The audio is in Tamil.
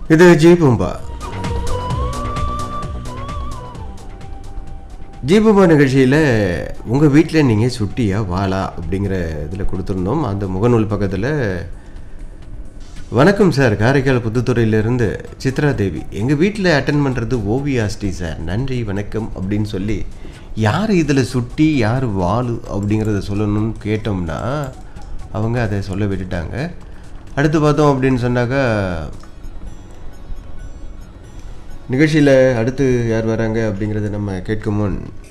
இது ஜீபூம்பா ஜீபூம்பா நிகழ்ச்சியில் உங்கள் வீட்டில் நீங்கள் சுட்டியா வாளா அப்படிங்கிற இதில் கொடுத்துருந்தோம் அந்த முகநூல் பக்கத்தில் வணக்கம் சார் காரைக்கால் புதுத்துறையிலேருந்து சித்ரா தேவி எங்கள் வீட்டில் அட்டன் பண்ணுறது ஓவியாஸ்டி சார் நன்றி வணக்கம் அப்படின்னு சொல்லி யார் இதில் சுட்டி யார் வாளு அப்படிங்கிறத சொல்லணும்னு கேட்டோம்னா அவங்க அதை சொல்ல விட்டுட்டாங்க அடுத்து பார்த்தோம் அப்படின்னு சொன்னாக்கா நிகழ்ச்சியில் அடுத்து யார் வராங்க அப்படிங்கிறத நம்ம கேட்கும் முன்